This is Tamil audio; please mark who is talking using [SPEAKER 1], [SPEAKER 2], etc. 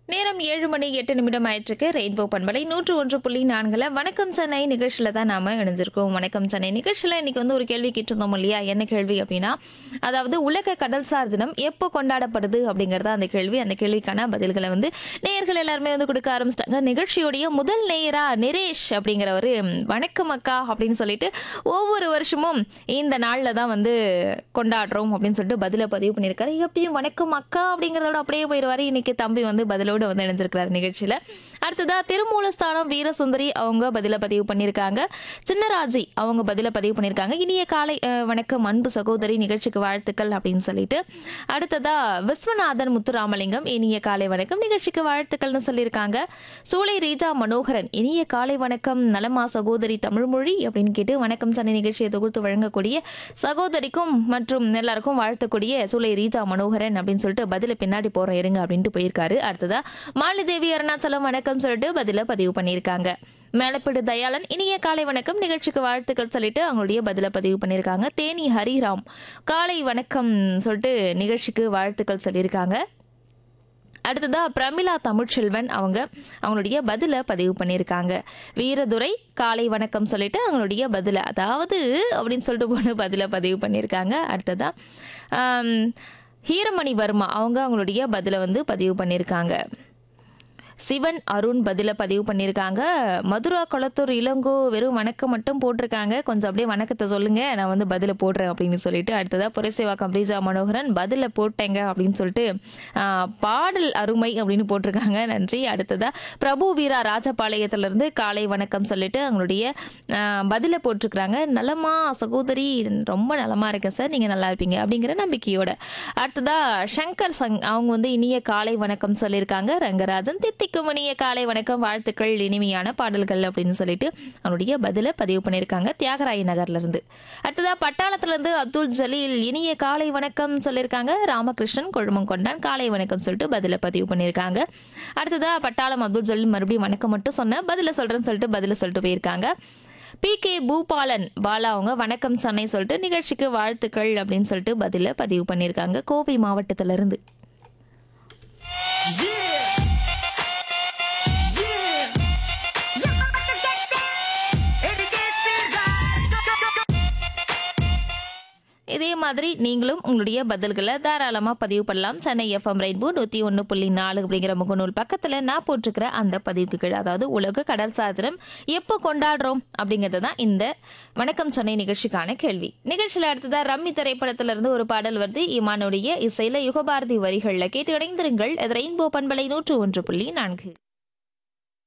[SPEAKER 1] நேரம் ஏழு மணி எட்டு நிமிடம் ஆயிட்டிருக்கு ரெயின்போ பண்பலை நூற்று ஒன்று புள்ளி நான்குல வணக்கம் சென்னை நிகழ்ச்சியில் தான் நாம இணைஞ்சிருக்கோம் வணக்கம் சென்னை நிகழ்ச்சியில் இன்னைக்கு வந்து ஒரு கேள்வி கேட்டிருந்தோம் இல்லையா என்ன கேள்வி அப்படின்னா அதாவது உலக கடல்சார் தினம் எப்போ கொண்டாடப்படுது அப்படிங்கறது அந்த கேள்வி அந்த கேள்விக்கான பதில்களை வந்து நேயர்கள் எல்லாருமே வந்து கொடுக்க ஆரம்பிச்சிட்டாங்க நிகழ்ச்சியுடைய முதல் நேயரா நிரேஷ் அப்படிங்கிறவர் வணக்கம் அக்கா அப்படின்னு சொல்லிட்டு ஒவ்வொரு வருஷமும் இந்த நாளில் தான் வந்து கொண்டாடுறோம் அப்படின்னு சொல்லிட்டு பதிலை பதிவு பண்ணியிருக்காரு எப்பயும் வணக்கம் அக்கா அப்படிங்கிறதோட அப்படியே போயிடுவாரு இன்னைக்கு தம்பி வந்து பதிலோடு வந்து இணைஞ்சிருக்கிறார் நிகழ்ச்சியில் அடுத்ததா திருமூலஸ்தானம் வீரசுந்தரி அவங்க பதிலை பதிவு பண்ணியிருக்காங்க சின்னராஜி அவங்க பதிலை பதிவு பண்ணியிருக்காங்க இனிய காலை அஹ், வணக்கம் அன்பு சகோதரி நிகழ்ச்சிக்கு வாழ்த்துக்கள் அப்படின்னு சொல்லிட்டு அடுத்ததா விஸ்வநாதன் முத்துராமலிங்கம் இனிய காலை வணக்கம் நிகழ்ச்சிக்கு வாழ்த்துக்கள்னு சொல்லியிருக்காங்க சூளை ரீஜா மனோகரன் இனிய காலை வணக்கம் நலமா சகோதரி தமிழ்மொழி அப்படின்னு கேட்டு வணக்கம் சென்னை நிகழ்ச்சியை தொகுத்து வழங்கக்கூடிய சகோதரிக்கும் மற்றும் எல்லாருக்கும் வாழ்த்தக்கூடிய சூளை ரீஜா மனோகரன் அப்படின்னு சொல்லிட்டு பதில பின்னாடி போறேன் இருங்க அப்படின்ட்டு போயிருக்காரு அடுத்ததா மாலிதேவி அருணாச்சலம் வணக்கம் சொல்லிட்டு பதில பதிவு பண்ணியிருக்காங்க மேலப்படு தயாளன் இனிய காலை வணக்கம் நிகழ்ச்சிக்கு வாழ்த்துக்கள் சொல்லிட்டு அவங்களுடைய பதில பதிவு பண்ணியிருக்காங்க தேனி ஹரிராம் காலை வணக்கம் சொல்லிட்டு நிகழ்ச்சிக்கு வாழ்த்துக்கள் சொல்லியிருக்காங்க அடுத்ததா பிரமிளா தமிழ்ச்செல்வன் அவங்க அவங்களுடைய பதிலை பதிவு பண்ணியிருக்காங்க வீரதுரை காலை வணக்கம் சொல்லிட்டு அவங்களுடைய பதிலை அதாவது அப்படின்னு சொல்லிட்டு போன பதிலை பதிவு பண்ணியிருக்காங்க அடுத்ததா ஆம், ஹீரமணி வர்மா அவங்க அவங்களுடைய பதிலை வந்து பதிவு பண்ணியிருக்காங்க சிவன் அருண் பதில பதிவு பண்ணியிருக்காங்க மதுரா குளத்தூர் இளங்கோ வெறும் வணக்கம் மட்டும் போட்டிருக்காங்க கொஞ்சம் அப்படியே வணக்கத்தை சொல்லுங்க நான் வந்து பதில போடுறேன் அப்படின்னு சொல்லிட்டு அடுத்ததா புரசேவாக்கம் ரீஜா மனோகரன் பதில போட்டேங்க அப்படின்னு சொல்லிட்டு ஆஹ், பாடல் அருமை அப்படின்னு போட்டிருக்காங்க நன்றி அடுத்ததா பிரபு வீரா ராஜபாளையத்திலிருந்து காலை வணக்கம் சொல்லிட்டு அவங்களுடைய ஆஹ், பதில போட்டிருக்கிறாங்க நலமா சகோதரி ரொம்ப நலமா இருக்கேன் சார் நீங்க நல்லா இருப்பீங்க அப்படிங்கிற நம்பிக்கையோட அடுத்ததா சங்கர் சங் அவங்க வந்து இனிய காலை வணக்கம் சொல்லியிருக்காங்க ரங்கராஜன் தித்திக்கும் இனிய காலை வணக்கம் வாழ்த்துக்கள் இனிமையான பாடல்கள் அப்படின்னு சொல்லிட்டு அவனுடைய பதில பதிவு பண்ணியிருக்காங்க தியாகராய நகர்ல இருந்து அடுத்ததா பட்டாளத்துல இருந்து அப்துல் ஜலீல் இனிய காலை வணக்கம் சொல்லியிருக்காங்க ராமகிருஷ்ணன் கொழுமங்கொண்டான் காலை வணக்கம் சொல்லிட்டு பதில பதிவு பண்ணியிருக்காங்க அடுத்ததா பட்டாளம் அப்துல் ஜலீல் மறுபடியும் வணக்கம் மட்டும் சொன்னேன் பதில சொல்றேன்னு சொல்லிட்டு பதில சொல்லிட்டு போயிருக்காங்க பி கே பூபாலன் பாலா அவங்க வணக்கம் சென்னை சொல்லிட்டு நிகழ்ச்சிக்கு வாழ்த்துக்கள் அப்படின்னு சொல்லிட்டு பதில பதிவு பண்ணியிருக்காங்க கோவை மாவட்டத்துல இருந்து இதே மாதிரி நீங்களும் உங்களுடைய பதில்களை தாராளமாக பதிவு பண்ணலாம் சென்னை எஃப்எம் ரெயின்போ நூற்றி ஒன்று புள்ளி நாலு அப்படிங்கிற முகநூல் பக்கத்தில் நான் போட்டிருக்கிற அந்த பதிவுக்கு கீழே அதாவது உலக கடல் சாதனம் எப்போ கொண்டாடுறோம் அப்படிங்கிறது தான் இந்த வணக்கம் சென்னை நிகழ்ச்சிக்கான கேள்வி நிகழ்ச்சியில் அடுத்ததா ரம்மி திரைப்படத்திலிருந்து ஒரு பாடல் வருது இமானுடைய இசையில யுகபாரதி வரிகளில் கேட்டு இணைந்திருங்கள் இது ரெயின்போ பண்பலை நூற்று ஒன்று புள்ளி நான்கு